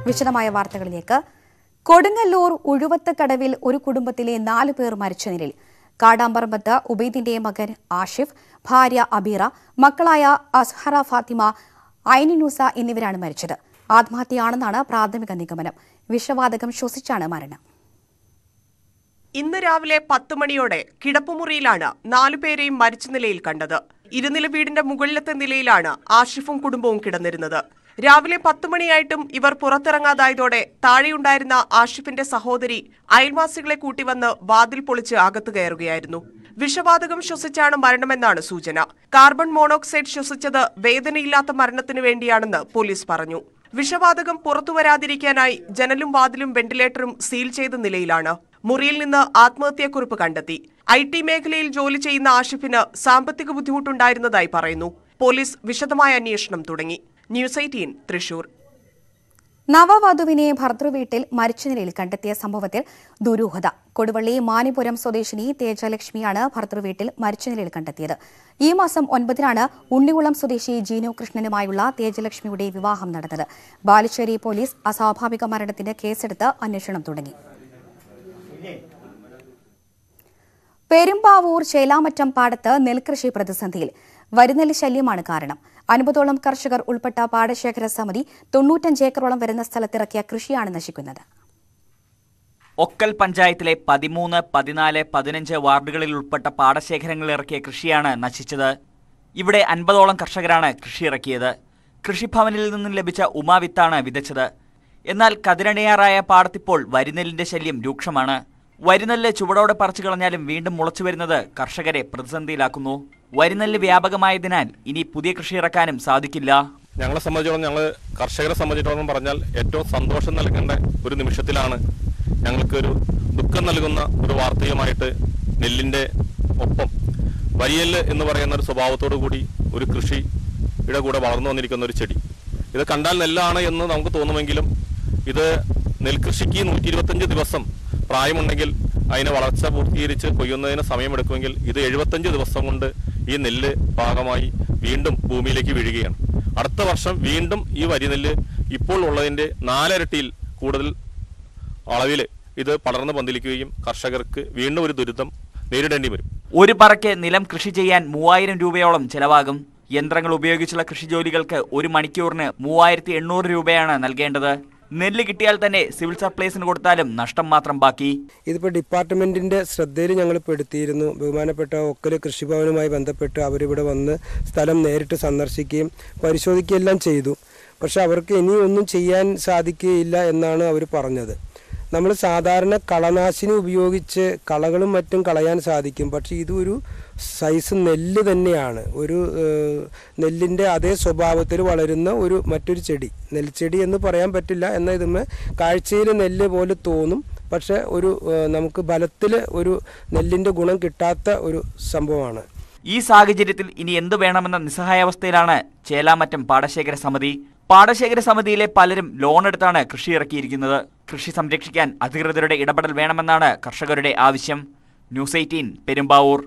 വിശദമായ വാർത്തകളിലേക്ക് കൊടുങ്ങല്ലൂർ ഉഴുവത്തക്കടവിൽ ഒരു കുടുംബത്തിലെ നാല് പേർ മരിച്ച നിലയിൽ കാടാമ്പറമ്പത്ത് ഉബൈദിന്റെ മകൻ ആഷിഫ് ഭാര്യ അബീറ മക്കളായ അസ്ഹറ ഫാത്തിമ ഐനിനൂസ എന്നിവരാണ് മരിച്ചത് ആത്മഹത്യയാണെന്നാണ് പ്രാഥമിക നിഗമനം വിഷവാതകം ശ്വസിച്ചാണ് മരണം ഇന്ന് രാവിലെ പത്ത് മണിയോടെ കിടപ്പുമുറിയിലാണ് നാലുപേരെയും മരിച്ച നിലയിൽ കണ്ടത് ഇരുനില വീടിന്റെ മുകളിലത്തെ നിലയിലാണ് ആഷിഫും കുടുംബവും കിടന്നിരുന്നത് രാവിലെ പത്ത് മണിയായിട്ടും ഇവർ പുറത്തിറങ്ങാതായതോടെ താഴെയുണ്ടായിരുന്ന ആഷിഫിന്റെ സഹോദരി അയൽവാസികളെ കൂട്ടിവന്ന് വാതിൽ പൊളിച്ച് അകത്തു കയറുകയായിരുന്നു വിഷവാതകം ശ്വസിച്ചാണ് മരണമെന്നാണ് സൂചന കാർബൺ മോണോക്സൈഡ് ശ്വസിച്ചത് വേദനയില്ലാത്ത മരണത്തിനു വേണ്ടിയാണെന്ന് പോലീസ് പറഞ്ഞു വിഷവാതകം പുറത്തുവരാതിരിക്കാനായി ജനലും വാതിലും വെന്റിലേറ്ററും സീൽ ചെയ്ത നിലയിലാണ് മുറിയിൽ നിന്ന് ആത്മഹത്യാക്കുറിപ്പ് കണ്ടെത്തി ഐ ടി മേഖലയിൽ ജോലി ചെയ്യുന്ന ആഷിഫിന് സാമ്പത്തിക ബുദ്ധിമുട്ടുണ്ടായിരുന്നതായി പറയുന്നു പോലീസ് വിശദമായ അന്വേഷണം തുടങ്ങി ന്യൂസ് എയ്റ്റീൻ തൃശൂർ നവവധുവിനെ ഭർതൃവീട്ടിൽ മരിച്ച നിലയിൽ കണ്ടെത്തിയ സംഭവത്തിൽ ദുരൂഹത കൊടുവള്ളി മാനിപുരം സ്വദേശിനി തേജലക്ഷ്മിയാണ് ഭർതൃവീട്ടിൽ മരിച്ച നിലയിൽ കണ്ടെത്തിയത് ഈ മാസം ഒൻപതിനാണ് ഉണ്ണികുളം സ്വദേശി ജീനു കൃഷ്ണനുമായുള്ള തേജലക്ഷ്മിയുടെ വിവാഹം നടന്നത് ബാലുശ്ശേരി പോലീസ് അസ്വാഭാവിക മരണത്തിന് കേസെടുത്ത് അന്വേഷണം തുടങ്ങി പെരുമ്പാവൂർ ചേലാമറ്റം പാടത്ത് നെൽകൃഷി പ്രതിസന്ധിയിൽ വരുന്നെല്ല് ശല്യമാണ് കാരണം അൻപതോളം കർഷകർ ഉൾപ്പെട്ട പാടശേഖര സമിതി തൊണ്ണൂറ്റഞ്ച് ഏക്കറോളം വരുന്ന സ്ഥലത്തിറക്കിയ കൃഷിയാണ് നശിക്കുന്നത് ഒക്കൽ പഞ്ചായത്തിലെ പതിമൂന്ന് പതിനാല് പതിനഞ്ച് വാർഡുകളിൽ ഉൾപ്പെട്ട പാടശേഖരങ്ങളിൽ ഇറക്കിയ കൃഷിയാണ് നശിച്ചത് ഇവിടെ അൻപതോളം കർഷകരാണ് കൃഷി ഇറക്കിയത് കൃഷിഭവനിൽ നിന്നും ലഭിച്ച ഉമാവിത്താണ് വിതച്ചത് എന്നാൽ കതിരണയാറായ പാടത്തിപ്പോൾ വരിനെല്ലിന്റെ ശല്യം രൂക്ഷമാണ് വരിനെല്ല് ചുവടോടെ പറിച്ചു കളഞ്ഞാലും വീണ്ടും മുളച്ചു വരുന്നത് കർഷകരെ പ്രതിസന്ധിയിലാക്കുന്നു വരിനെല്ല് വ്യാപകമായതിനാൽ ഇനി പുതിയ കൃഷി ഇറക്കാനും സാധിക്കില്ല ഞങ്ങളെ സംബന്ധിച്ചിടത്തോളം ഞങ്ങൾ കർഷകരെ സംബന്ധിച്ചിടത്തോളം പറഞ്ഞാൽ ഏറ്റവും സന്തോഷം നൽകേണ്ട ഒരു നിമിഷത്തിലാണ് ഞങ്ങൾക്ക് ഒരു ദുഃഖം നൽകുന്ന ഒരു വാർത്തയുമായിട്ട് നെല്ലിന്റെ ഒപ്പം വരിയല് എന്ന് പറയുന്ന ഒരു സ്വഭാവത്തോടു കൂടി ഒരു കൃഷിയുടെ കൂടെ വളർന്നു വന്നിരിക്കുന്ന ഒരു ചെടി ഇത് കണ്ടാൽ നെല്ലാണ് എന്ന് നമുക്ക് തോന്നുമെങ്കിലും ഇത് നെൽകൃഷിക്ക് നൂറ്റി ഇരുപത്തഞ്ച് ദിവസം പ്രായമുണ്ടെങ്കിൽ അതിനെ വളർച്ച പൂർത്തീകരിച്ച് കൊയ്യുന്നതിന് സമയമെടുക്കുമെങ്കിൽ ഇത് എഴുപത്തഞ്ച് ദിവസം കൊണ്ട് ഈ നെല്ല് പാകമായി വീണ്ടും ഭൂമിയിലേക്ക് വീഴുകയാണ് അടുത്ത വർഷം വീണ്ടും ഈ വരി നെല്ല് ഇപ്പോൾ ഉള്ളതിന്റെ നാലരട്ടിയിൽ കൂടുതൽ അളവിൽ ഇത് പടർന്നു പന്തലിക്കുകയും കർഷകർക്ക് വീണ്ടും ഒരു ദുരിതം നേരിടേണ്ടി വരും ഒരു പറയ്ക്ക് നിലം കൃഷി ചെയ്യാൻ മൂവായിരം രൂപയോളം ചെലവാകും യന്ത്രങ്ങൾ ഉപയോഗിച്ചുള്ള കൃഷി ജോലികൾക്ക് ഒരു മണിക്കൂറിന് മൂവായിരത്തി എണ്ണൂറ് രൂപയാണ് നൽകേണ്ടത് നെല്ല് കിട്ടിയാൽ തന്നെ സിവിൽ സപ്ലൈസിന് കൊടുത്താലും നഷ്ടം മാത്രം ബാക്കി ഇതിപ്പോൾ ഡിപ്പാർട്ട്മെൻറ്റിൻ്റെ ശ്രദ്ധയിൽ ഞങ്ങൾ പെടുത്തിയിരുന്നു ബഹുമാനപ്പെട്ട ഒക്കല് കൃഷിഭവനുമായി ബന്ധപ്പെട്ട് അവരിവിടെ വന്ന് സ്ഥലം നേരിട്ട് സന്ദർശിക്കുകയും പരിശോധിക്കുകയെല്ലാം ചെയ്തു പക്ഷെ അവർക്ക് ഇനി ഒന്നും ചെയ്യാൻ സാധിക്കുകയില്ല എന്നാണ് അവർ പറഞ്ഞത് നമ്മൾ സാധാരണ കളനാശിനി ഉപയോഗിച്ച് കളകളും മറ്റും കളയാൻ സാധിക്കും പക്ഷേ ഇതൊരു സൈസ് നെല്ല് തന്നെയാണ് ഒരു ഏഹ്, നെല്ലിൻ്റെ അതേ സ്വഭാവത്തിൽ വളരുന്ന ഒരു മറ്റൊരു ചെടി നെൽച്ചെടി എന്ന് പറയാൻ പറ്റില്ല എന്നാൽ ഇതുമേ കാഴ്ചയിൽ നെല്ല് പോലെ തോന്നും പക്ഷേ ഒരു ഏഹ്, നമുക്ക് ബലത്തിൽ ഒരു നെല്ലിൻ്റെ ഗുണം കിട്ടാത്ത ഒരു സംഭവമാണ് ഈ സാഹചര്യത്തിൽ ഇനി എന്തു വേണമെന്ന നിസ്സഹായാവസ്ഥയിലാണ് ചേലാമറ്റം പാടശേഖര സമിതി പാടശേഖര സമിതിയിലെ പലരും ലോൺ എടുത്താണ് കൃഷി ഇറക്കിയിരിക്കുന്നത് കൃഷി സംരക്ഷിക്കാൻ അധികൃതരുടെ ഇടപെടൽ വേണമെന്നാണ് കർഷകരുടെ ആവശ്യം news eighteen Perumbavoor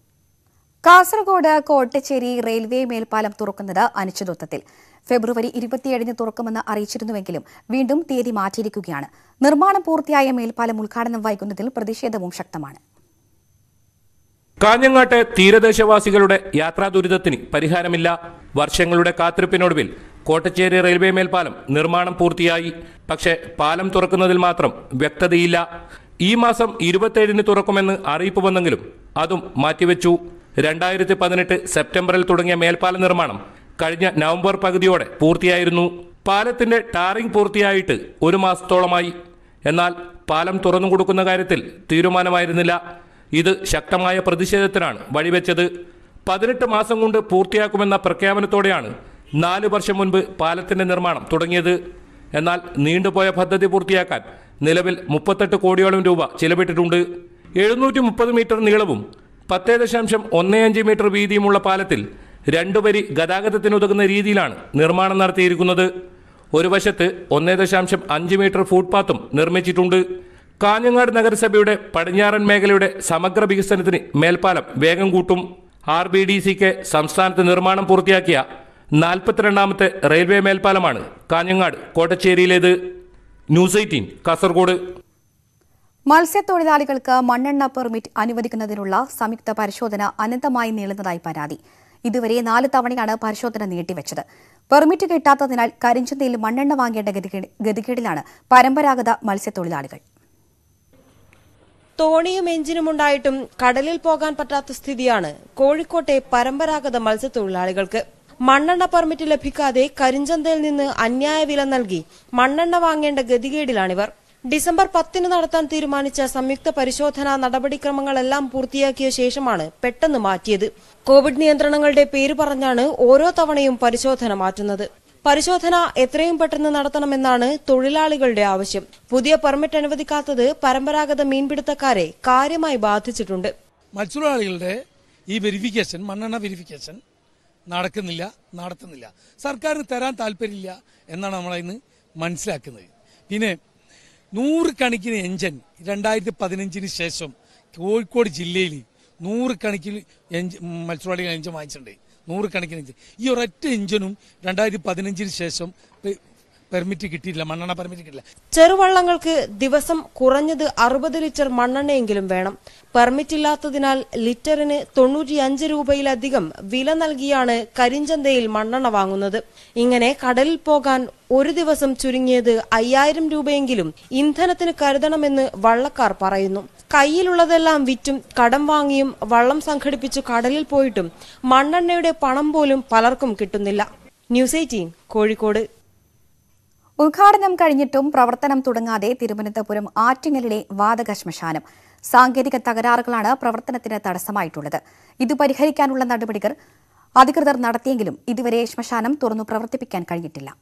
Kasaragod Kottacheri railway മേൽപ്പാലം തുറക്കുന്നത് അനിശ്ചിതത്വത്തിൽ ഫെബ്രുവരി ഇരുപത്തിയേഴിന് തുറക്കുമെന്ന് അറിയിച്ചിരുന്നുവെങ്കിലും വീണ്ടും തീയതി മാറ്റിയിരിക്കുകയാണ് നിർമ്മാണം പൂർത്തിയായ മേൽപ്പാലം ഉദ്ഘാടനം വൈകുന്നതിൽ പ്രതിഷേധവും ശക്തമാണ് കാഞ്ഞങ്ങാട്ടെ തീരദേശവാസികളുടെ യാത്രാ ദുരിതത്തിന് പരിഹാരമില്ല വർഷങ്ങളുടെ കാത്തിരിപ്പിനൊടുവിൽ കോട്ടച്ചേരി റെയിൽവേ മേൽപ്പാലം നിർമ്മാണം പൂർത്തിയായി പക്ഷേ പാലം തുറക്കുന്നതിൽ മാത്രം വ്യക്തതയില്ല ഈ മാസം ഇരുപത്തേഴിന് തുറക്കുമെന്ന് അറിയിപ്പ് വന്നെങ്കിലും അതും മാറ്റിവെച്ചു രണ്ടായിരത്തി പതിനെട്ട് സെപ്റ്റംബറിൽ തുടങ്ങിയ മേൽപ്പാല നിർമ്മാണം കഴിഞ്ഞ നവംബർ പകുതിയോടെ പൂർത്തിയായിരുന്നു പാലത്തിന്റെ ടാറിംഗ് പൂർത്തിയായിട്ട് ഒരു മാസത്തോളമായി എന്നാൽ പാലം തുറന്നു കൊടുക്കുന്ന കാര്യത്തിൽ തീരുമാനമായിരുന്നില്ല ഇത് ശക്തമായ പ്രതിഷേധത്തിനാണ് വഴിവെച്ചത് പതിനെട്ട് മാസം കൊണ്ട് പൂർത്തിയാക്കുമെന്ന പ്രഖ്യാപനത്തോടെയാണ് നാല് വർഷം മുൻപ് പാലത്തിന്റെ നിർമ്മാണം തുടങ്ങിയത് എന്നാൽ നീണ്ടുപോയ പദ്ധതി പൂർത്തിയാക്കാൻ നിലവിൽ മുപ്പത്തെട്ട് കോടിയോളം രൂപ ചിലവിട്ടിട്ടുണ്ട് എഴുന്നൂറ്റി മുപ്പത് മീറ്റർ നീളവും പത്ത് ദശാംശം ഒന്ന് അഞ്ച് മീറ്റർ വീതിയുമുള്ള പാലത്തിൽ രണ്ടു വരി ഗതാഗതത്തിനുതകുന്ന രീതിയിലാണ് നിർമ്മാണം നടത്തിയിരിക്കുന്നത് ഒരു വശത്ത് ഒന്നേ ദശാംശം അഞ്ച് മീറ്റർ ഫുട്പാത്തും നിർമ്മിച്ചിട്ടുണ്ട് കാഞ്ഞങ്ങാട് നഗരസഭയുടെ പടിഞ്ഞാറൻ മേഖലയുടെ സമഗ്ര വികസനത്തിന് മേൽപ്പാലം വേഗം കൂട്ടും ആർ ബി ഡി സിക്ക് സംസ്ഥാനത്ത് നിർമ്മാണം പൂർത്തിയാക്കിയ നാൽപ്പത്തിരണ്ടാമത്തെ റെയിൽവേ മേൽപ്പാലമാണ് കാഞ്ഞങ്ങാട് കോട്ടച്ചേരിയിലേത് ന്യൂസ് എയ്റ്റീൻ കാസർഗോഡ് മത്സ്യത്തൊഴിലാളികൾക്ക് മണ്ണെണ്ണ പെർമിറ്റ് അനുവദിക്കുന്നതിനുള്ള സംയുക്ത പരിശോധന അനന്തമായി നീളുന്നതായി പരാതി ഇതുവരെ നാല് തവണയാണ് പരിശോധന നീട്ടിവെച്ചത് പെർമിറ്റ് കിട്ടാത്തതിനാൽ കരിഞ്ചന്തയിൽ മണ്ണെണ്ണ വാങ്ങേണ്ട ഗതികേട്- ഗതികേടിലാണ് പരമ്പരാഗത മത്സ്യത്തൊഴിലാളികൾ തോണിയും എഞ്ചിനും ഉണ്ടായിട്ടും കടലിൽ പോകാൻ പറ്റാത്ത സ്ഥിതിയാണ് കോഴിക്കോട്ടെ പരമ്പരാഗത മത്സ്യത്തൊഴിലാളികൾക്ക് മണ്ണെണ്ണ പെർമിറ്റ് ലഭിക്കാതെ കരിഞ്ചന്തയിൽ നിന്ന് അന്യായ വില നൽകി മണ്ണെണ്ണ വാങ്ങേണ്ട ഗതികേടിലാണിവർ ഡിസംബർ പത്തിന് നടത്താൻ തീരുമാനിച്ച സംയുക്ത പരിശോധനാ നടപടിക്രമങ്ങളെല്ലാം പൂർത്തിയാക്കിയ ശേഷമാണ് പെട്ടെന്ന് മാറ്റിയത് കോവിഡ് നിയന്ത്രണങ്ങളുടെ പേര് പറഞ്ഞാണ് ഓരോ തവണയും പരിശോധന മാറ്റുന്നത് പരിശോധന എത്രയും പെട്ടെന്ന് നടത്തണമെന്നാണ് തൊഴിലാളികളുടെ ആവശ്യം പുതിയ പെർമിറ്റ് അനുവദിക്കാത്തത് പരമ്പരാഗത മീൻപിടുത്തക്കാരെ കാര്യമായി ബാധിച്ചിട്ടുണ്ട് മത്സ്യത്തൊഴിലാളികളുടെ ഈ വെരിഫിക്കേഷൻ മണ്ണെണ്ണ വെരിഫിക്കേഷൻ നടക്കുന്നില്ല നടത്തുന്നില്ല സർക്കാരിന് തരാൻ താല്പര്യമില്ല എന്നാണ് നമ്മളിന്ന് മനസ്സിലാക്കുന്നത് പിന്നെ നൂറുകണക്കിന് എഞ്ചിൻ രണ്ടായിരത്തി പതിനഞ്ചിന് ശേഷം കോഴിക്കോട് ജില്ലയിൽ നൂറുകണക്കിന് എഞ്ചിൻ മത്സ്യത്തൊഴിലാളികൾ എഞ്ചിൻ വാങ്ങിച്ചിട്ടുണ്ട് നൂറുകണക്കിന് എഞ്ചിൻ ഈ ഒരൊറ്റ എഞ്ചിനും രണ്ടായിരത്തി പതിനഞ്ചിന് ശേഷം പെ- പെർമിറ്റ് കിട്ടിയില്ല മണ്ണെണ്ണ പെർമിറ്റ് കിട്ടില്ല ചെറുവള്ളങ്ങൾക്ക് ദിവസം കുറഞ്ഞത് അറുപത് ലിറ്റർ മണ്ണെണ്ണയെങ്കിലും വേണം പെർമിറ്റ് ഇല്ലാത്തതിനാൽ ലിറ്ററിന് തൊണ്ണൂറ്റിയഞ്ച് രൂപയിലധികം വില നൽകിയാണ് കരിഞ്ചന്തയിൽ മണ്ണെണ്ണ വാങ്ങുന്നത് ഇങ്ങനെ കടലിൽ പോകാൻ ഒരു ദിവസം ചുരുങ്ങിയത് അയ്യായിരം രൂപയെങ്കിലും ഇന്ധനത്തിന് കരുതണമെന്ന് വള്ളക്കാർ പറയുന്നു കയ്യിലുള്ളതെല്ലാം വിറ്റും കടം വാങ്ങിയും വള്ളം സംഘടിപ്പിച്ചു കടലിൽ പോയിട്ടും മണ്ണെണ്ണയുടെ പണം പോലും പലർക്കും കിട്ടുന്നില്ല ന്യൂസ് എയ്റ്റീൻ കോഴിക്കോട് ഉദ്ഘാടനം കഴിഞ്ഞിട്ടും പ്രവർത്തനം തുടങ്ങാതെ തിരുവനന്തപുരം ആറ്റിങ്ങലിലെ വാതക ശ്മശാനം സാങ്കേതിക തകരാറുകളാണ് പ്രവർത്തനത്തിന് തടസ്സമായിട്ടുള്ളത് ഇത് പരിഹരിക്കാനുള്ള നടപടികൾ അധികൃതർ നടത്തിയെങ്കിലും ഇതുവരെ ശ്മശാനം തുറന്നു പ്രവർത്തിപ്പിക്കാൻ കഴിഞ്ഞിട്ടില്ല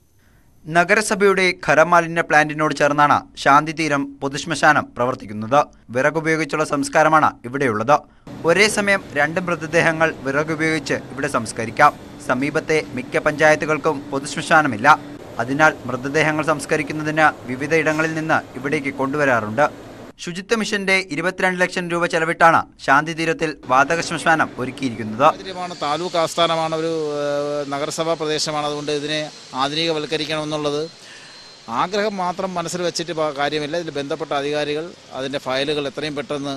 നഗരസഭയുടെ ഖരമാലിന്യ പ്ലാന്റിനോട് ചേർന്നാണ് ശാന്തിതീരം പൊതുശ്മശാനം പ്രവർത്തിക്കുന്നത് വിറകുപയോഗിച്ചുള്ള സംസ്കാരമാണ് ഇവിടെയുള്ളത് ഒരേ സമയം രണ്ട് മൃതദേഹങ്ങൾ വിറകുപയോഗിച്ച് ഇവിടെ സംസ്കരിക്കാം സമീപത്തെ മിക്ക പഞ്ചായത്തുകൾക്കും പൊതുശ്മശാനമില്ല അതിനാൽ മൃതദേഹങ്ങൾ സംസ്കരിക്കുന്നതിന് വിവിധ ഇടങ്ങളിൽ നിന്ന് ഇവിടേക്ക് കൊണ്ടുവരാറുണ്ട് ശുചിത്വ മിഷന്റെ ഇരുപത്തിരണ്ട് ലക്ഷം രൂപ ചെലവിട്ടാണ് ശാന്തിതീരത്തിൽ വാതക ശ്മശാനം ഒരുക്കിയിരിക്കുന്നത് സാഹചര്യമാണ് താലൂക്ക് ആസ്ഥാനമാണ് ഒരു ഏഹ്, നഗരസഭാ പ്രദേശമാണ് അതുകൊണ്ട് ഇതിനെ ആധുനികവൽക്കരിക്കണമെന്നുള്ളത് ആഗ്രഹം മാത്രം മനസ്സിൽ വെച്ചിട്ട് പ- കാര്യമില്ല ഇതിൽ ബന്ധപ്പെട്ട അധികാരികൾ അതിൻ്റെ ഫയലുകൾ എത്രയും പെട്ടെന്ന്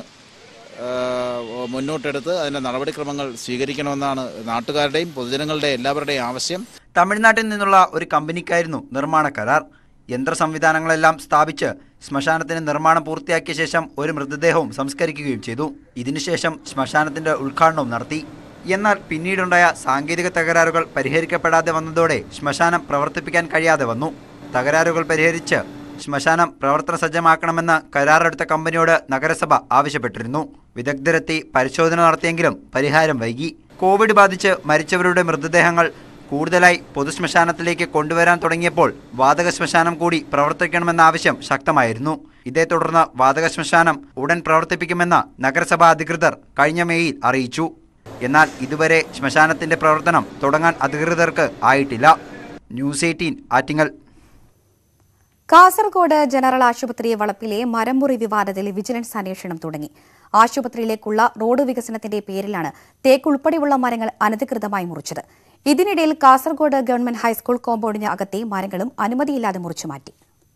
ഏഹ്, മുന്നോട്ടെടുത്ത് അതിൻ്റെ നടപടിക്രമങ്ങൾ സ്വീകരിക്കണമെന്നാണ് നാട്ടുകാരുടെയും പൊതുജനങ്ങളുടെയും എല്ലാവരുടെയും ആവശ്യം തമിഴ്നാട്ടിൽ നിന്നുള്ള ഒരു കമ്പനിക്കായിരുന്നു നിർമ്മാണ കരാർ യന്ത്ര സംവിധാനങ്ങളെല്ലാം സ്ഥാപിച്ച് ശ്മശാനത്തിന് നിർമ്മാണം പൂർത്തിയാക്കിയ ശേഷം ഒരു മൃതദേഹവും സംസ്കരിക്കുകയും ചെയ്തു ഇതിനുശേഷം ശ്മശാനത്തിന്റെ ഉദ്ഘാടനവും നടത്തി എന്നാൽ പിന്നീടുണ്ടായ സാങ്കേതിക തകരാറുകൾ പരിഹരിക്കപ്പെടാതെ വന്നതോടെ ശ്മശാനം പ്രവർത്തിപ്പിക്കാൻ കഴിയാതെ വന്നു തകരാറുകൾ പരിഹരിച്ച് ശ്മശാനം പ്രവർത്തന സജ്ജമാക്കണമെന്ന് കരാറെടുത്ത കമ്പനിയോട് നഗരസഭ ആവശ്യപ്പെട്ടിരുന്നു വിദഗ്ധരെത്തി പരിശോധന നടത്തിയെങ്കിലും പരിഹാരം വൈകി കോവിഡ് ബാധിച്ച് മരിച്ചവരുടെ മൃതദേഹങ്ങൾ കൂടുതലായി പൊതുശ്മശാനത്തിലേക്ക് കൊണ്ടുവരാൻ തുടങ്ങിയപ്പോൾ വാതക ശ്മശാനം കൂടി പ്രവർത്തിക്കണമെന്ന ആവശ്യം ശക്തമായിരുന്നു ഇതേ തുടർന്ന് വാതക ശ്മശാനം ഉടൻ പ്രവർത്തിപ്പിക്കുമെന്ന് നഗരസഭാ അധികൃതർ കഴിഞ്ഞ മേയിൽ അറിയിച്ചു എന്നാൽ ഇതുവരെ ശ്മശാനത്തിന്റെ പ്രവർത്തനം തുടങ്ങാൻ അധികൃതർക്ക് ആയിട്ടില്ല news eighteen Attingal Kasaragod general ആശുപത്രി വളപ്പിലെ മരംമുറി വിവാദത്തിൽ വിജിലൻസ് അന്വേഷണം തുടങ്ങി ആശുപത്രിയിലേക്കുള്ള റോഡ് വികസനത്തിന്റെ പേരിലാണ് തേക്ക് ഉൾപ്പെടെയുള്ള മരങ്ങൾ അനധികൃതമായി മുറിച്ചത് ഇതിനിടയിൽ കാസർഗോഡ് ഗവൺമെന്റ് ഹൈസ്കൂൾ കോമ്പൗണ്ടിന് അകത്തെ മരങ്ങളും അനുമതിയില്ലാതെ മുറിച്ചു മാറ്റി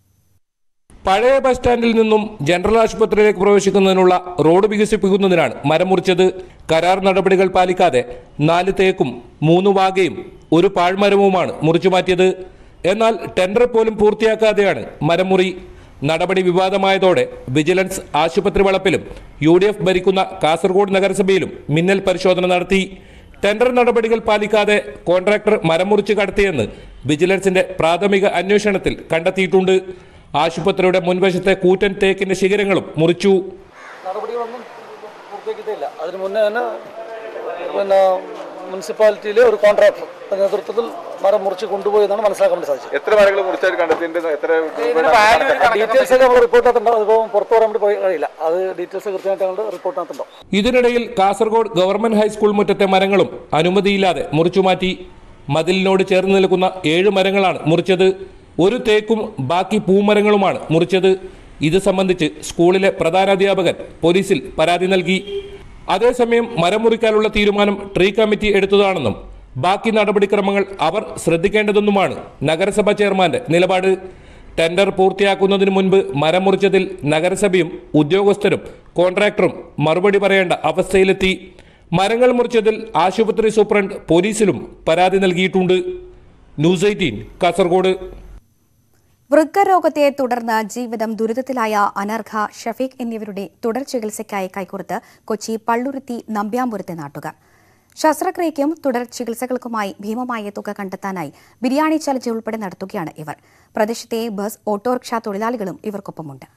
പഴയ ബസ് സ്റ്റാൻഡിൽ നിന്നും ജനറൽ ആശുപത്രിയിലേക്ക് പ്രവേശിക്കുന്നതിനുള്ള റോഡ് വികസിപ്പിക്കുന്നതിനാണ് മരം മുറിച്ചത് കരാർ നടപടികൾ പാലിക്കാതെ നാല് തേക്കും മൂന്ന് വാഗയും ഒരു പാഴ്മരവുമാണ് മുറിച്ചു മാറ്റിയത് എന്നാൽ ടെൻഡർ പോലും പൂർത്തിയാക്കാതെയാണ് മരം മുറി നടപടി വിവാദമായതോടെ വിജിലൻസ് ആശുപത്രി വളപ്പിലും യു ഡി എഫ് ഭരിക്കുന്ന കാസർഗോഡ് നഗരസഭയിലും മിന്നൽ പരിശോധന നടത്തി ടെൻഡർ നടപടികൾ പാലിക്കാതെ കോൺട്രാക്ടർ മരം മുറിച്ച് കടത്തിയെന്ന് വിജിലൻസിന്റെ പ്രാഥമിക അന്വേഷണത്തിൽ കണ്ടെത്തിയിട്ടുണ്ട് ആശുപത്രിയുടെ മുൻവശത്തെ കൂറ്റൻ തേക്കിന്റെ ശിഖരങ്ങളും മുറിച്ചു നടപടികളൊന്നും പൂർത്തിയാക്കിയിട്ടില്ല അതിന് മുന്നേ തന്നെ പിന്നെ മുനിസിപ്പാലിറ്റിയിലെ ഒരു കോൺട്രാക്ടർ നേതൃത്വത്തിൽ മരം മുറിച്ച് കൊണ്ടുപോയി എന്നാണ് മനസ്സിലാക്കാൻ വേണ്ടി സാധിച്ചത് എത്ര മരങ്ങൾ മുറിച്ചാൽ കണ്ടെത്തിയിട്ടുണ്ട് എത്ര ഡീറ്റെയിൽസ് ഒക്കെ നമ്മൾ റിപ്പോർട്ടിനകത്തുണ്ടാവും അതിപ്പോൾ പുറത്തു പറയാൻ വേണ്ടി പോയി കഴിയില്ല അത് ഡീറ്റെയിൽസ് കൃത്യമായിട്ട് ഞങ്ങളുടെ റിപ്പോർട്ടിനകത്തുണ്ടാവും ഇതിനിടയിൽ കാസർഗോഡ് ഗവൺമെന്റ് ഹൈസ്കൂൾ മുറ്റത്തെ മരങ്ങളും അനുമതിയില്ലാതെ മുറിച്ചുമാറ്റി മതിലിനോട് ചേർന്ന് നിൽക്കുന്ന ഏഴ് മരങ്ങളാണ് മുറിച്ചത് ഒരു തേക്കും ബാക്കി പൂമരങ്ങളുമാണ് മുറിച്ചത് ഇത് സംബന്ധിച്ച് സ്കൂളിലെ പ്രധാനാധ്യാപകൻ പോലീസിൽ പരാതി നൽകി അതേസമയം മരം മുറിക്കാനുള്ള തീരുമാനം ട്രീ കമ്മിറ്റി എടുത്തതാണെന്നും ബാക്കി നടപടിക്രമങ്ങൾ അവർ ശ്രദ്ധിക്കേണ്ടതെന്നുമാണ് നഗരസഭാ ചെയർമാന്റെ നിലപാട് ടെൻഡർ പൂർത്തിയാക്കുന്നതിന് മുൻപ് മരം മുറിച്ചതിൽ നഗരസഭയും ഉദ്യോഗസ്ഥരും കോൺട്രാക്ടറും മറുപടി പറയേണ്ട അവസ്ഥയിലെത്തി മരങ്ങൾ മുറിച്ചതിൽ ആശുപത്രി സൂപ്രണ്ട് പോലീസിലും പരാതി നൽകിയിട്ടുണ്ട് ന്യൂസ് എയ്റ്റീൻ കാസർഗോഡ് വൃക്കരോഗത്തെ തുടർന്ന് ജീവിതം ദുരിതത്തിലായ അനർഘ ഷഫീഖ് എന്നിവരുടെ തുടർ ചികിത്സയ്ക്കായി കൈകൊടുത്ത് കൊച്ചി പള്ളുരുത്തി നമ്പ്യാമ്പുരത്തെ നാട്ടുകാർ ശസ്ത്രക്രിയയ്ക്കും തുടർ ചികിത്സകൾക്കുമായി ഭീമമായ തുക കണ്ടെത്താനായി ബിരിയാണി ചലഞ്ച് ഉൾപ്പെടെ നടത്തുകയാണ് ഇവർ പ്രദേശത്തെ ബസ് ഓട്ടോറിക്ഷ തൊഴിലാളികളും ഇവർക്കൊപ്പമുണ്ട്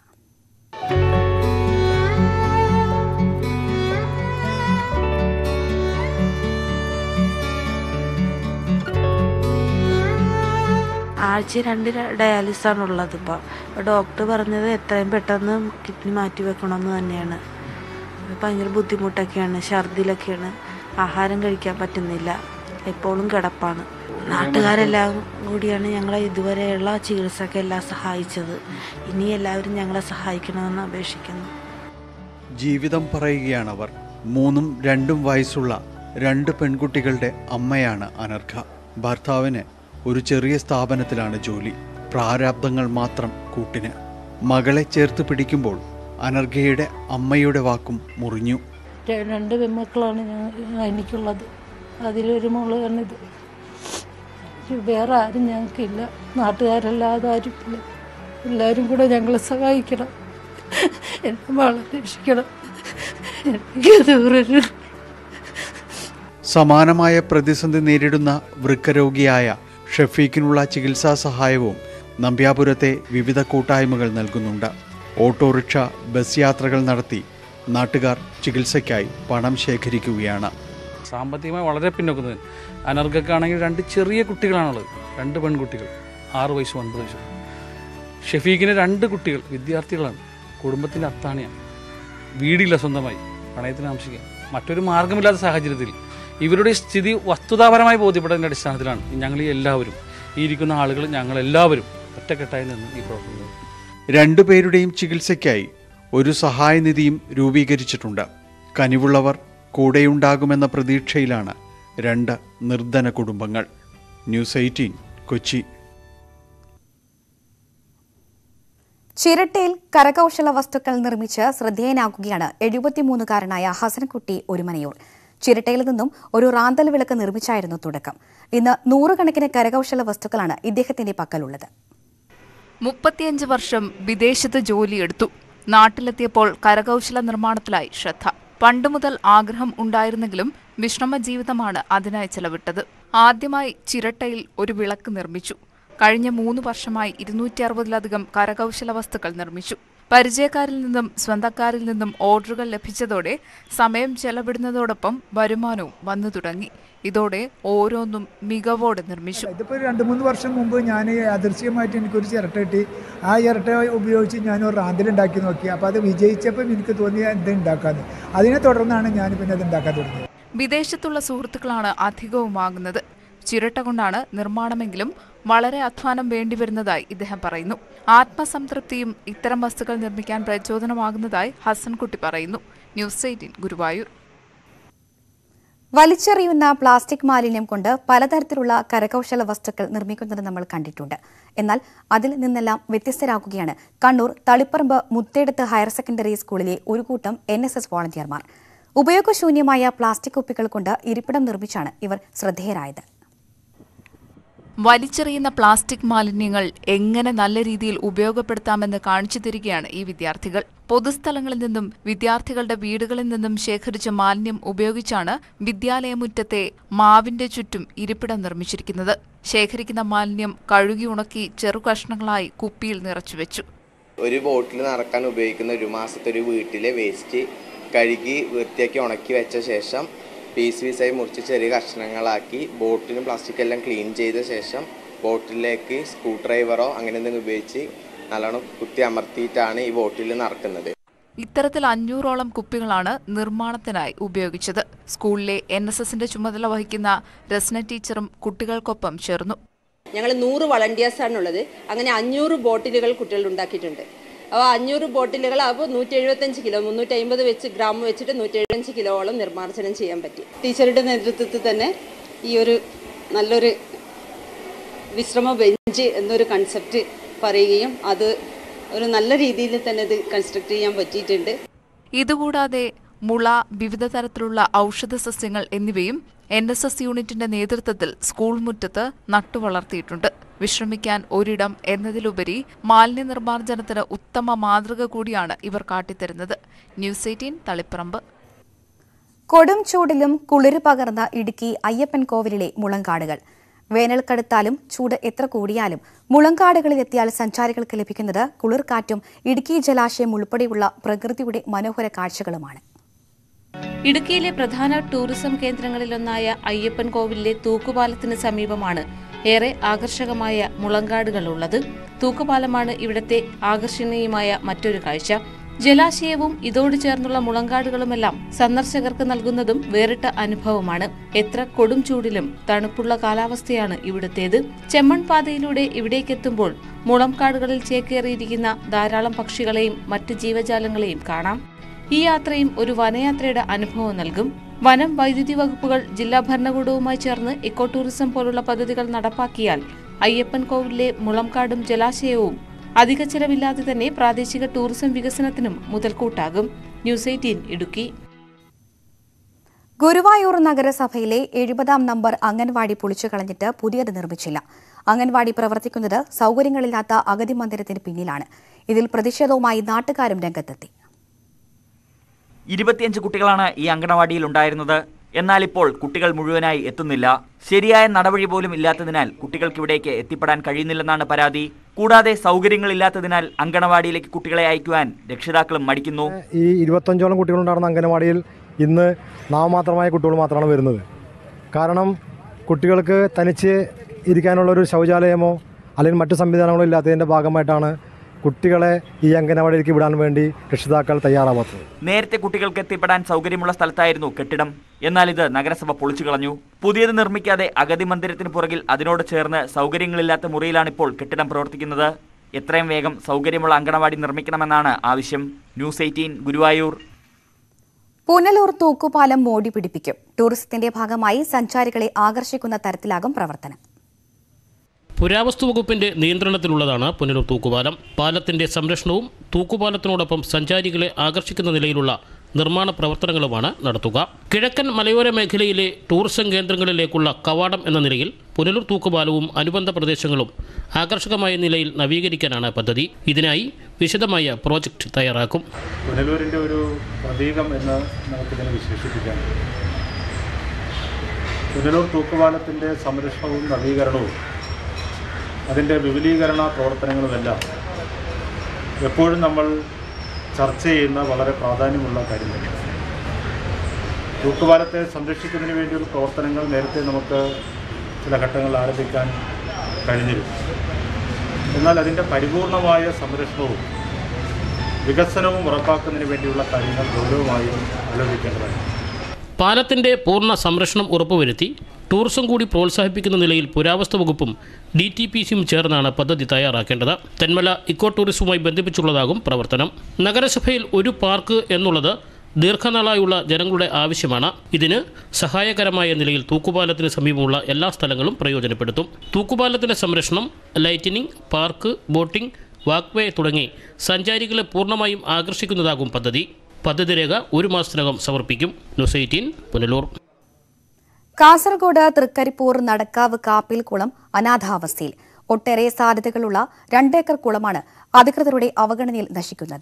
ആഴ്ച രണ്ട് ഡയാലിസിസ് ആണ് ഉള്ളത് ഇപ്പോൾ ഡോക്ടർ പറഞ്ഞത് എത്രയും പെട്ടെന്ന് കിഡ്നി മാറ്റി വെക്കണമെന്ന് തന്നെയാണ് ഭയങ്കര ബുദ്ധിമുട്ടൊക്കെയാണ് ഛർദിലൊക്കെയാണ് ആഹാരം കഴിക്കാൻ പറ്റുന്നില്ല എപ്പോഴും കിടപ്പാണ് നാട്ടുകാരെല്ലാം കൂടിയാണ് ഞങ്ങളെ ഇതുവരെയുള്ള ചികിത്സയ്ക്ക് എല്ലാം സഹായിച്ചത് ഇനി എല്ലാവരും ഞങ്ങളെ സഹായിക്കണമെന്ന് അപേക്ഷിക്കുന്നു ജീവിതം പറയുകയാണവർ മൂന്നും രണ്ടും വയസ്സുള്ള രണ്ട് പെൺകുട്ടികളുടെ അമ്മയാണ് അനർഘ ഭർത്താവിന് ഒരു ചെറിയ സ്ഥാപനത്തിലാണ് ജോലി പ്രാരാബ്ദങ്ങൾ മാത്രം കൂട്ടിന് മകളെ ചേർത്ത് പിടിക്കുമ്പോൾ അനർഘയുടെ അമ്മയുടെ വാക്കും മുറിഞ്ഞു രണ്ട് പെൺമക്കളാണ് ഞാൻ എനിക്കുള്ളത് അതിലൊരു മോളാണിത് വേറെ ആരും ഞങ്ങൾക്കില്ല നാട്ടുകാരല്ലാതെ ആരുമില്ല എല്ലാവരും കൂടെ ഞങ്ങളെ സഹായിക്കണം എന്നെ മകളെ രക്ഷിക്കണം എനിക്കത് ഒരു സമാനമായ പ്രതിസന്ധി നേരിടുന്ന വൃക്കരോഗിയായ ഷഫീഖിനുള്ള ചികിത്സാ സഹായവും നമ്പ്യാപുരത്തെ വിവിധ കൂട്ടായ്മകൾ നൽകുന്നുണ്ട് ഓട്ടോറിക്ഷ ബസ് യാത്രകൾ നടത്തി നാട്ടുകാർ ചികിത്സയ്ക്കായി പണം ശേഖരിക്കുകയാണ് സാമ്പത്തികമായി വളരെ പിന്നോക്കുന്നത് അനർഘക്കാണെങ്കിൽ രണ്ട് ചെറിയ കുട്ടികളാണുള്ളത് രണ്ട് പെൺകുട്ടികൾ ആറ് വയസ്സും ഒൻപത് വയസ്സും ഷഫീഖിന് രണ്ട് കുട്ടികൾ വിദ്യാർത്ഥികളാണ് കുടുംബത്തിൻ്റെ അത്താണിയാണ് വീടില്ല സ്വന്തമായി പണയത്തിന് താമസിക്കുക മറ്റൊരു മാർഗമില്ലാത്ത സാഹചര്യത്തിൽ ഇവരുടെ സ്ഥിതി വസ്തുതാപരമായി ബോധ്യപ്പെട്ടതിൻ്റെ അടിസ്ഥാനത്തിലാണ് ഞങ്ങൾ ഈ എല്ലാവരും ഈ ഇരിക്കുന്ന ആളുകൾ ഞങ്ങളെല്ലാവരും ഒറ്റക്കെട്ടായി നിന്ന് ഈ പ്രവർത്തനം രണ്ടുപേരുടെയും ചികിത്സയ്ക്കായി ഒരു സഹായനിധിയും രൂപീകരിച്ചിട്ടുണ്ട് കനിവുള്ളവർ കൂടെയുണ്ടാകുമെന്ന പ്രതീക്ഷയിലാണ് രണ്ട് നിർധന കുടുംബങ്ങൾ ന്യൂസ് എയ്റ്റീൻ കൊച്ചി ചിരട്ടയിൽ കരകൗശല വസ്തുക്കൾ നിർമ്മിച്ച് ശ്രദ്ധേയനാകുകയാണ് എഴുപത്തിമൂന്നുകാരനായ ഹസൻകുട്ടി ഒരുമനയൂർ ചിരട്ടയിൽ നിന്നും ഒരു റാന്തൽ വിളക്ക് നിർമ്മിച്ചായിരുന്നു തുടക്കം ഇന്ന് നൂറുകണക്കിന് കരകൗശല വസ്തുക്കളാണ് ഇദ്ദേഹത്തിന്റെ പക്കലുള്ളത് മുപ്പത്തിയഞ്ച് വർഷം വിദേശത്ത് ജോലിയെടുത്തു നാട്ടിലെത്തിയപ്പോൾ കരകൗശല നിർമ്മാണത്തിലായി ശ്രദ്ധ പണ്ടുമുതൽ ആഗ്രഹം ഉണ്ടായിരുന്നെങ്കിലും വിശ്രമ ജീവിതമാണ് അതിനായി ചെലവിട്ടത് ആദ്യമായി ചിരട്ടയിൽ ഒരു വിളക്ക് നിർമ്മിച്ചു കഴിഞ്ഞ മൂന്ന് വർഷമായി ഇരുന്നൂറ്റി അറുപതിലധികം കരകൗശല വസ്തുക്കൾ നിർമ്മിച്ചു പരിചയക്കാരിൽ നിന്നും സ്വന്തക്കാരിൽ നിന്നും ഓർഡറുകൾ ലഭിച്ചതോടെ സമയം ചെലവിടുന്നതോടൊപ്പം വരുമാനവും വന്നു തുടങ്ങി ഇതോടെ ഓരോന്നും മികവോടെ നിർമ്മിച്ചു ഇതിപ്പോൾ ഒരു രണ്ട് മൂന്ന് വർഷം മുമ്പ് ഞാൻ അദൃശ്യമായിട്ട് എനിക്കൊരു ചിരട്ട കിട്ടി ആ ചിരട്ട ഉപയോഗിച്ച് ഞാൻ ഒരു റാന്തലുണ്ടാക്കി നോക്കി അപ്പോൾ അത് വിജയിച്ചപ്പോൾ എനിക്ക് തോന്നി ഇത് ഉണ്ടാക്കാമെന്ന് അതിനെ തുടർന്നാണ് ഞാൻ പിന്നെ അത് ഉണ്ടാക്കാൻ തുടങ്ങിയത് വിദേശത്തുള്ള സുഹൃത്തുക്കളാണ് അധികവും വാങ്ങുന്നത് ചിരട്ട കൊണ്ടാണ് നിർമ്മാണമെങ്കിലും വളരെ അധ്വാനം വേണ്ടിവരുന്നതായി ഇദ്ദേഹം പറയുന്നു ആത്മസംതൃപ്തിയും ഇത്തരം വസ്തുക്കൾ നിർമ്മിക്കാൻ പ്രചോദനമാകുന്നതായി ഹസൻകുട്ടി പറയുന്നു ന്യൂസ് എയ്റ്റീൻ ഗുരുവായൂർ വലിച്ചെറിയുന്ന പ്ലാസ്റ്റിക് മാലിന്യം കൊണ്ട് പലതരത്തിലുള്ള കരകൗശല വസ്തുക്കൾ നിർമ്മിക്കുന്നത് നമ്മൾ കണ്ടിട്ടുണ്ട് എന്നാൽ അതിൽ നിന്നെല്ലാം വ്യത്യസ്തരാകുകയാണ് കണ്ണൂർ തളിപ്പറമ്പ് മുത്തേടത്ത് ഹയർ സെക്കൻഡറി സ്കൂളിലെ ഒരു കൂട്ടം എൻ എസ് എസ് വോളണ്ടിയർമാർ ഉപയോഗശൂന്യമായ പ്ലാസ്റ്റിക് കുപ്പികൾ കൊണ്ട് ഇരിപ്പിടം നിർമ്മിച്ചാണ് ഇവർ ശ്രദ്ധേയരായത് വലിച്ചെറിയുന്ന പ്ലാസ്റ്റിക് മാലിന്യങ്ങൾ എങ്ങനെ നല്ല രീതിയിൽ ഉപയോഗപ്പെടുത്താമെന്ന് കാണിച്ചു തരികയാണ് ഈ വിദ്യാർത്ഥികൾ പൊതുസ്ഥലങ്ങളിൽ നിന്നും വിദ്യാർത്ഥികളുടെ വീടുകളിൽ നിന്നും ശേഖരിച്ച മാലിന്യം ഉപയോഗിച്ചാണ് വിദ്യാലയമുറ്റത്തെ മാവിന്റെ ചുറ്റും ഇരിപ്പിടം നിർമ്മിച്ചിരിക്കുന്നത് ശേഖരിക്കുന്ന മാലിന്യം കഴുകി ഉണക്കി ചെറു കഷ്ണങ്ങളായി കുപ്പിയിൽ നിറച്ചുവെച്ചു ഒരു ബോട്ടിൽ നിറക്കാൻ ഉപയോഗിക്കുന്ന ഒരു മാസത്തെ ഒരു വീട്ടിലെ വേസ്റ്റ് കഴുകി വൃത്തിയാക്കി ഉണക്കി വെച്ച ശേഷം പീസ് പീസായി മുറിച്ച് ചെറിയ കഷ്ണങ്ങളാക്കി ബോട്ടിലും പ്ലാസ്റ്റിക് എല്ലാം ക്ലീൻ ചെയ്ത ശേഷം ബോട്ടിലേക്ക് സ്ക്രൂ ഡ്രൈവറോ അങ്ങനെ എന്തെങ്കിലും ഉപയോഗിച്ച് നല്ലോണം കുത്തി അമർത്തിയിട്ടാണ് ഈ ബോട്ടിൽ നിറക്കുന്നത് ഇത്തരത്തിൽ അഞ്ഞൂറോളം കുപ്പികളാണ് നിർമ്മാണത്തിനായി ഉപയോഗിച്ചത് സ്കൂളിലെ എൻ എസ് എസിന്റെ ചുമതല വഹിക്കുന്ന രസ്ന ടീച്ചറും കുട്ടികൾക്കൊപ്പം ചേർന്നു ഞങ്ങൾ നൂറ് വളണ്ടിയേഴ്സാണുള്ളത് അങ്ങനെ അഞ്ഞൂറ് ബോട്ടിലുകൾ കുട്ടികൾ ഉണ്ടാക്കിയിട്ടുണ്ട് അപ്പോൾ അഞ്ഞൂറ് ബോട്ടിലുകൾ അപ്പോൾ നൂറ്റി എഴുപത്തഞ്ച് കിലോ മുന്നൂറ്റി അമ്പത് വെച്ച് ഗ്രാം വെച്ചിട്ട് നൂറ്റി എഴുപത്തഞ്ച് കിലോളം നിർമ്മാർജ്ജനം ചെയ്യാൻ പറ്റി ടീച്ചറുടെ നേതൃത്വത്തിൽ തന്നെ ഈ ഒരു നല്ലൊരു വിശ്രമ ബെഞ്ച് എന്നൊരു കൺസെപ്റ്റ് പറയുകയും അത് ഒരു നല്ല രീതിയിൽ തന്നെ ഇത് കൺസ്ട്രക്ട് ചെയ്യാൻ പറ്റിയിട്ടുണ്ട് ഇതുകൂടാതെ മുള വിവിധ തരത്തിലുള്ള ഔഷധ സസ്യങ്ങൾ എന്നിവയും എൻ എസ് എസ് യൂണിറ്റിന്റെ നേതൃത്വത്തിൽ സ്കൂൾ മുറ്റത്ത് നട്ടുവളർത്തിയിട്ടുണ്ട് വിശ്രമിക്കാൻ ഒരിടം എന്നതിലുപരി മാലിന്യ നിർമ്മാർജ്ജനത്തിന് ഉത്തമ മാതൃക കൂടിയാണ് ഇവർ കാട്ടിത്തരുന്നത് ന്യൂസ് എയ്റ്റീൻ തളിപ്പറമ്പ് കൊടും ചൂടിലും കുളിര് പകർന്ന ഇടുക്കി അയ്യപ്പൻ കോവിലിലെ മുളങ്കാടുകൾ വേനൽ കടുത്താലും ചൂട് എത്ര കൂടിയാലും മുളങ്കാടുകളിലെത്തിയാൽ സഞ്ചാരികൾക്ക് ലഭിക്കുന്നത് കുളിർക്കാറ്റും ഇടുക്കി ജലാശയം ഉൾപ്പെടെയുള്ള പ്രകൃതിയുടെ മനോഹര കാഴ്ചകളുമാണ് ഇടുക്കിയിലെ പ്രധാന ടൂറിസം കേന്ദ്രങ്ങളിലൊന്നായ അയ്യപ്പൻ കോവിലിലെ തൂക്കുപാലത്തിന് സമീപമാണ് ഏറെ ആകർഷകമായ മുളങ്കാടുകൾ ഉള്ളത് തൂക്കുപാലമാണ് ഇവിടത്തെ ആകർഷണീയമായ മറ്റൊരു കാഴ്ച ജലാശയവും ഇതോട് ചേർന്നുള്ള മുളങ്കാടുകളുമെല്ലാം സന്ദർശകർക്ക് നൽകുന്നതും വേറിട്ട അനുഭവമാണ് എത്ര കൊടും ചൂടിലും തണുപ്പുള്ള കാലാവസ്ഥയാണ് ഇവിടുത്തേത് ചെമ്മൺ പാതയിലൂടെ ഇവിടേക്കെത്തുമ്പോൾ മുളംകാടുകളിൽ ചേക്കേറിയിരിക്കുന്ന ധാരാളം പക്ഷികളെയും മറ്റ് ജീവജാലങ്ങളെയും കാണാം ഈ യാത്രയും ഒരു വനയാത്രയുടെ അനുഭവം നൽകും വനം വൈദ്യുതി വകുപ്പുകൾ ജില്ലാ ഭരണകൂടവുമായി ചേർന്ന് ഇക്കോ ടൂറിസം പോലുള്ള പദ്ധതികൾ നടപ്പാക്കിയാൽ അയ്യപ്പൻ കോവിലിലെ മുളംകാടും ജലാശയവും അധിക ചെലവില്ലാതെ തന്നെ പ്രാദേശിക ടൂറിസം വികസനത്തിനും മുതൽക്കൂട്ടാകും ന്യൂസ് എയ്റ്റീൻ ഇടുക്കി ഗുരുവായൂർ നഗരസഭയിലെ എഴുപതാം നമ്പർ അംഗൻവാടി പൊളിച്ചു കളഞ്ഞിട്ട് പുതിയത് നിർമ്മിച്ചില്ല അംഗൻവാടി പ്രവർത്തിക്കുന്നത് സൗകര്യങ്ങളില്ലാത്ത അഗതി മന്ദിരത്തിന് പിന്നിലാണ് ഇതിൽ പ്രതിഷേധവുമായി നാട്ടുകാരും രംഗത്തെത്തി ഇരുപത്തിയഞ്ച് കുട്ടികളാണ് ഈ അങ്കണവാടിയിൽ ഉണ്ടായിരുന്നത് എന്നാൽ ഇപ്പോൾ കുട്ടികൾ മുഴുവനായി എത്തുന്നില്ല ശരിയായ നടപടി പോലും ഇല്ലാത്തതിനാൽ കുട്ടികൾക്ക് ഇവിടേക്ക് എത്തിപ്പെടാൻ കഴിയുന്നില്ലെന്നാണ് പരാതി കൂടാതെ സൗകര്യങ്ങളില്ലാത്തതിനാൽ അങ്കണവാടിയിലേക്ക് കുട്ടികളെ അയക്കുവാൻ രക്ഷിതാക്കളും മടിക്കുന്നു ഈ ഇരുപത്തഞ്ചോളം കുട്ടികളുണ്ടായിരുന്ന അംഗനവാടിയിൽ ഇന്ന് നാമമാത്രമായ കുട്ടികൾ മാത്രമാണ് വരുന്നത് കാരണം കുട്ടികൾക്ക് തനിച്ച് ഇരിക്കാനുള്ള ഒരു ശൗചാലയമോ അല്ലെങ്കിൽ മറ്റു സംവിധാനങ്ങളോ ഇല്ലാത്തതിൻ്റെ ഭാഗമായിട്ടാണ് കുട്ടികളെ ഈ അംഗനവാടിയിലേക്ക് വിടാൻ വേണ്ടി രക്ഷിതാക്കൾ തയ്യാറാവാത്തത് നേരത്തെ കുട്ടികൾക്ക് എത്തിപ്പെടാൻ സൗകര്യമുള്ള സ്ഥലത്തായിരുന്നു കെട്ടിടം എന്നാൽ ഇത് നഗരസഭ പൊളിച്ചു കളഞ്ഞു പുതിയത് നിർമ്മിക്കാതെ അഗതി മന്ദിരത്തിന് പുറകിൽ അതിനോട് ചേർന്ന് സൗകര്യങ്ങളില്ലാത്ത മുറിയിലാണിപ്പോൾ കെട്ടിടം പ്രവർത്തിക്കുന്നത് എത്രയും വേഗം സൗകര്യമുള്ള അങ്കണവാടി നിർമ്മിക്കണമെന്നാണ് ആവശ്യം ന്യൂസ് എയ്റ്റീൻ ഗുരുവായൂർ പുനലൂർ തൂക്കുപാലം മോടി പിടിപ്പിക്കും ടൂറിസത്തിന്റെ ഭാഗമായി സഞ്ചാരികളെ ആകർഷിക്കുന്ന തരത്തിലാകും പ്രവർത്തനം പുരാവസ്തു വകുപ്പിന്റെ നിയന്ത്രണത്തിലുള്ളതാണ് പുനലൂർ തൂക്കുപാലം പാലത്തിന്റെ സംരക്ഷണവും തൂക്കുപാലത്തിനോടൊപ്പം സഞ്ചാരികളെ ആകർഷിക്കുന്ന നിലയിലുള്ള നിർമ്മാണ പ്രവർത്തനങ്ങളുമാണ് നടത്തുക കിഴക്കൻ മലയോര മേഖലയിലെ ടൂറിസം കേന്ദ്രങ്ങളിലേക്കുള്ള കവാടം എന്ന നിലയിൽ പുനലൂർ തൂക്കുപാലവും അനുബന്ധ പ്രദേശങ്ങളും ആകർഷകമായ നിലയിൽ നവീകരിക്കാനാണ് പദ്ധതി ഇതിനായി വിശദമായ പ്രോജക്റ്റ് തയ്യാറാക്കും പുനലൂരിൻ്റെ ഒരു പ്രതീകം എന്ന് നമുക്കിതിനെ വിശേഷിപ്പിക്കാം പുനലൂർ തൂക്കുപാലത്തിൻ്റെ സംരക്ഷണവും നവീകരണവും അതിൻ്റെ വിപുലീകരണ പ്രവർത്തനങ്ങളുമെല്ലാം എപ്പോഴും നമ്മൾ ചർച്ച ചെയ്യുന്ന വളരെ പ്രാധാന്യമുള്ള കാര്യങ്ങൾ തൂക്കുപാലത്തെ സംരക്ഷിക്കുന്നതിന് വേണ്ടിയുള്ള പ്രവർത്തനങ്ങൾ നേരത്തെ നമുക്ക് ചില ഘട്ടങ്ങളിൽ ആരംഭിക്കാൻ കഴിഞ്ഞിരുന്നു എന്നാൽ അതിൻ്റെ പരിപൂർണമായ സംരക്ഷണവും വികസനവും ഉറപ്പാക്കുന്നതിന് വേണ്ടിയുള്ള കാര്യങ്ങൾ ഗൗരവമായും ആലോചിക്കേണ്ടതാണ് പാലത്തിന്റെ പൂർണ്ണ സംരക്ഷണം ഉറപ്പുവരുത്തി ടൂറിസം കൂടി പ്രോത്സാഹിപ്പിക്കുന്ന നിലയിൽ പുരാവസ്തു വകുപ്പും ഡി ടി പി സിയും ചേർന്നാണ് പദ്ധതി തയ്യാറാക്കേണ്ടത് തെന്മല ഇക്കോ ടൂറിസവുമായി ബന്ധിപ്പിച്ചുള്ളതാകും പ്രവർത്തനം നഗരസഭയിൽ ഒരു പാർക്ക് എന്നുള്ളത് ദീർഘനാളായുള്ള ജനങ്ങളുടെ ആവശ്യമാണ് ഇതിന് സഹായകരമായ നിലയിൽ തൂക്കുപാലത്തിന് സമീപമുള്ള എല്ലാ സ്ഥലങ്ങളും പ്രയോജനപ്പെടുത്തും തൂക്കുപാലത്തിന്റെ സംരക്ഷണം ലൈറ്റനിങ് പാർക്ക് ബോട്ടിംഗ് വാക്വേ തുടങ്ങി സഞ്ചാരികളെ പൂർണ്ണമായും ആകർഷിക്കുന്നതാകും പദ്ധതി പദ്ധതി രേഖ ഒരു മാസത്തിനകം സമർപ്പിക്കും ന്യൂസ് എയ്റ്റീൻ പുനലൂർ കാസർഗോഡ് തൃക്കരിപ്പൂർ നടക്കാവ് കാപ്പിൽ കുളം അനാഥാവസ്ഥയിൽ ഒട്ടേറെ സാധ്യതകളുള്ള രണ്ടേക്കർ കുളമാണ് അധികൃതരുടെ അവഗണനയിൽ നശിക്കുന്നത്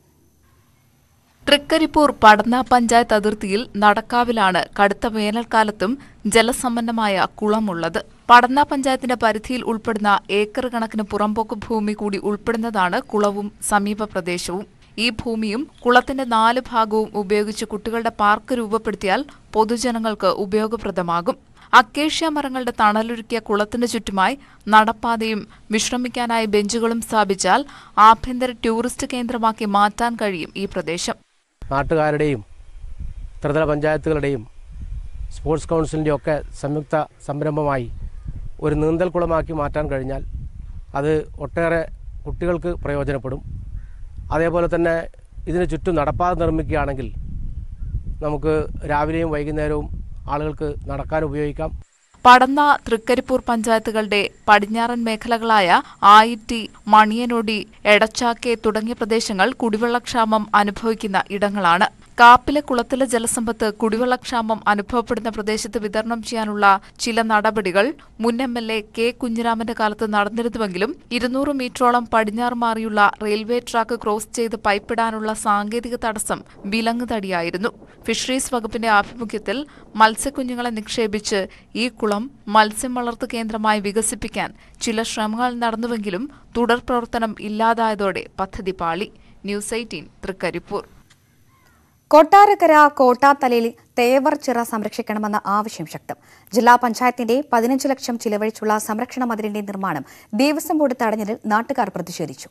തൃക്കരിപ്പൂർ പടന്ന പഞ്ചായത്ത് അതിർത്തിയിൽ നടക്കാവിലാണ് കടുത്ത വേനൽക്കാലത്തും ജലസമ്പന്നമായ കുളമുള്ളത് പടന്ന പഞ്ചായത്തിന്റെ പരിധിയിൽ ഉൾപ്പെടുന്ന ഏക്കർ കണക്കിന് പുറമ്പോക്ക് ഭൂമി കൂടി ഉൾപ്പെടുന്നതാണ് കുളവും സമീപ പ്രദേശവും ഈ ഭൂമിയും കുളത്തിന്റെ നാല് ഭാഗവും ഉപയോഗിച്ച് കുട്ടികളുടെ പാർക്ക് രൂപപ്പെടുത്തിയാൽ പൊതുജനങ്ങൾക്ക് ഉപയോഗപ്രദമാകും അക്കേഷ്യ മരങ്ങളുടെ തണലൊരുക്കിയ കുളത്തിന് ചുറ്റുമായി നടപ്പാതയും വിശ്രമിക്കാനായി ബെഞ്ചുകളും സ്ഥാപിച്ചാൽ ആഭ്യന്തര ടൂറിസ്റ്റ് കേന്ദ്രമാക്കി മാറ്റാൻ കഴിയും ഈ പ്രദേശം നാട്ടുകാരുടെയും ത്രിതല പഞ്ചായത്തുകളുടെയും സ്പോർട്സ് കൗൺസിലിൻ്റെയും ഒക്കെ സംയുക്ത സംരംഭമായി ഒരു നീന്തൽ കുളമാക്കി മാറ്റാൻ കഴിഞ്ഞാൽ അത് ഒട്ടേറെ കുട്ടികൾക്ക് പ്രയോജനപ്പെടും അതേപോലെ തന്നെ ഇതിന് ചുറ്റും നടപ്പാതെ നിർമ്മിക്കുകയാണെങ്കിൽ നമുക്ക് രാവിലെയും വൈകുന്നേരവും ആളുകൾക്ക് നടക്കാൻ ഉപയോഗിക്കാം പടന്ന തൃക്കരിപ്പൂർ പഞ്ചായത്തുകളുടെ പടിഞ്ഞാറൻ മേഖലകളായ ആയിറ്റി മണിയനൊടി എടച്ചാക്കെ തുടങ്ങിയ പ്രദേശങ്ങൾ കുടിവെള്ളക്ഷാമം അനുഭവിക്കുന്ന ഇടങ്ങളാണ് കാപ്പിലെ കുളത്തിലെ ജലസമ്പത്ത് കുടിവെള്ളക്ഷാമം അനുഭവപ്പെടുന്ന പ്രദേശത്ത് വിതരണം ചെയ്യാനുള്ള ചില നടപടികൾ മുൻ എം എൽ എ കെ കുഞ്ഞിരാമന്റെ കാലത്ത് നടന്നിരുന്നുവെങ്കിലും ഇരുന്നൂറ് മീറ്ററോളം പടിഞ്ഞാറ് മാറിയുള്ള റെയിൽവേ ട്രാക്ക് ക്രോസ് ചെയ്ത് പൈപ്പിടാനുള്ള സാങ്കേതിക തടസ്സം വിലങ്ങുതടിയായിരുന്നു ഫിഷറീസ് വകുപ്പിന്റെ ആഭിമുഖ്യത്തിൽ മത്സ്യക്കുഞ്ഞുങ്ങളെ നിക്ഷേപിച്ച് ഈ കുളം മത്സ്യം വളർത്തു കേന്ദ്രമായി വികസിപ്പിക്കാൻ ചില ശ്രമങ്ങൾ നടന്നുവെങ്കിലും തുടർ പ്രവർത്തനം ഇല്ലാതായതോടെ പദ്ധതി പാളി ന്യൂസ് എയ്റ്റീൻ തൃക്കരിപ്പൂർ കൊട്ടാരക്കര കോട്ടാത്തലയിൽ തേവർ ചിറ സംരക്ഷിക്കണമെന്ന ആവശ്യം ശക്തം ജില്ലാ പഞ്ചായത്തിന്റെ പതിനഞ്ച് ലക്ഷം ചിലവഴിച്ചുള്ള സംരക്ഷണ മതിലിന്റെ നിർമ്മാണം ദേവസ്വം ബോർഡ് തടഞ്ഞതിൽ നാട്ടുകാർ പ്രതിഷേധിച്ചു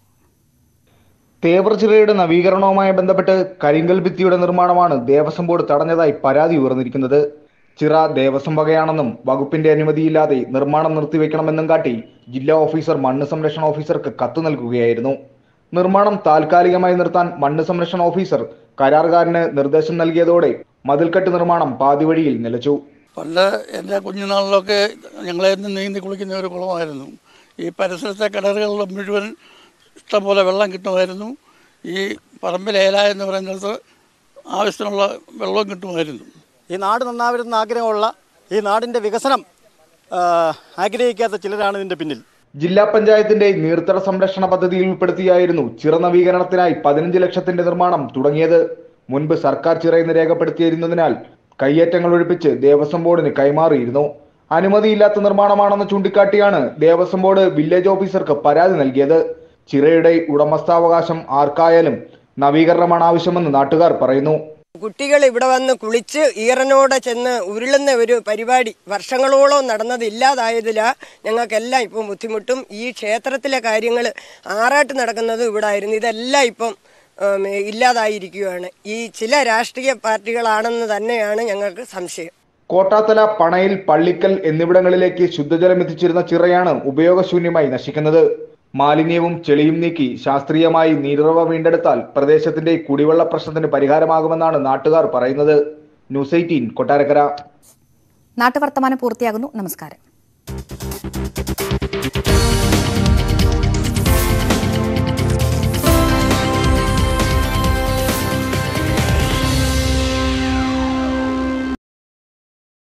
തേവർചിറയുടെ നവീകരണവുമായി ബന്ധപ്പെട്ട് കരിങ്കൽ ഭിത്തിയുടെ നിർമ്മാണമാണ് ദേവസ്വം ബോർഡ് തടഞ്ഞതായി പരാതി ഉയർന്നിരിക്കുന്നത് ചിറ ദേവസ്വം വകയാണെന്നും വകുപ്പിന്റെ അനുമതിയില്ലാതെ നിർമ്മാണം നിർത്തിവെക്കണമെന്നും കാട്ടി ജില്ലാ ഓഫീസർ മണ്ണ് സംരക്ഷണ ഓഫീസർക്ക് കത്ത് നൽകുകയായിരുന്നു നിർമ്മാണം താൽക്കാലികമായി നിർത്താൻ മണ്ണ് സംരക്ഷണ ഓഫീസർ കരാറുകാരന് നിർദ്ദേശം നൽകിയതോടെ മതിൽക്കെട്ട് നിർമ്മാണം പാതിവഴിയിൽ നിലച്ചു പണ്ട് എൻ്റെ കുഞ്ഞുനാളിലൊക്കെ ഞങ്ങളായിരുന്നു നീന്തി കുളിക്കുന്ന ഒരു കുളമായിരുന്നു ഈ പരിസരത്തെ കിണറുകളിൽ മുഴുവൻ ഇഷ്ടംപോലെ വെള്ളം കിട്ടുമായിരുന്നു ഈ പറമ്പിൽ ഏല എന്ന് പറയുന്നിടത്ത് ആവശ്യത്തിനുള്ള വെള്ളവും കിട്ടുമായിരുന്നു ഈ നാട് നന്നാവരുന്ന ആഗ്രഹമുള്ള ഈ നാടിൻ്റെ വികസനം ആ, ആഗ്രഹിക്കാത്ത ചിലരാണ് ഇതിൻ്റെ പിന്നിൽ ജില്ലാ പഞ്ചായത്തിന്റെ നീർത്തട സംരക്ഷണ പദ്ധതിയിൽ ഉൾപ്പെടുത്തിയായിരുന്നു ചിറ നവീകരണത്തിനായി പതിനഞ്ച് ലക്ഷത്തിന്റെ നിർമ്മാണം തുടങ്ങിയത് മുൻപ് സർക്കാർ ചിറയെന്ന് രേഖപ്പെടുത്തിയിരുന്നതിനാൽ കയ്യേറ്റങ്ങൾ ഒഴിപ്പിച്ച് ദേവസ്വം ബോർഡിന് കൈമാറിയിരുന്നു അനുമതിയില്ലാത്ത നിർമ്മാണമാണെന്ന് ചൂണ്ടിക്കാട്ടിയാണ് ദേവസ്വം ബോർഡ് വില്ലേജ് ഓഫീസർക്ക് പരാതി നൽകിയത് ചിറയുടെ ഉടമസ്ഥാവകാശം ആർക്കായാലും നവീകരണമാണ് ആവശ്യമെന്ന് നാട്ടുകാർ പറയുന്നു കുട്ടികൾ ഇവിടെ വന്ന് കുളിച്ച് ഈറനോടെ ചെന്ന് ഉരുളുന്ന ഒരു പരിപാടി വർഷങ്ങളോളം നടന്നത് ഇല്ലാതായതിലാ ഞങ്ങൾക്കെല്ലാം ഇപ്പം ബുദ്ധിമുട്ടും ഈ ക്ഷേത്രത്തിലെ കാര്യങ്ങൾ ആറാട്ട് നടക്കുന്നത് ഇവിടെ ആയിരുന്നു ഇതെല്ലാം ഇപ്പം ഉം, ഇല്ലാതായിരിക്കുകയാണ് ഈ ചില രാഷ്ട്രീയ പാർട്ടികളാണെന്ന് തന്നെയാണ് ഞങ്ങൾക്ക് സംശയം കോട്ടാത്തല പണയിൽ പള്ളിക്കൽ എന്നിവിടങ്ങളിലേക്ക് ശുദ്ധജലം എത്തിച്ചിരുന്ന ചിറയാണ് ഉപയോഗശൂന്യമായി നശിക്കുന്നത് മാലിന്യവും ചെളിയും നീക്കി ശാസ്ത്രീയമായി നീരുറവ വീണ്ടെടുത്താൽ പ്രദേശത്തിന്റെ കുടിവെള്ള പ്രശ്നത്തിന് പരിഹാരമാകുമെന്നാണ് നാട്ടുകാർ പറയുന്നത് ന്യൂസ് എയ്റ്റീൻ കൊട്ടാരക്കര നാട്ടുവർത്തമാനം പൂർത്തിയാകുന്നു നമസ്കാരം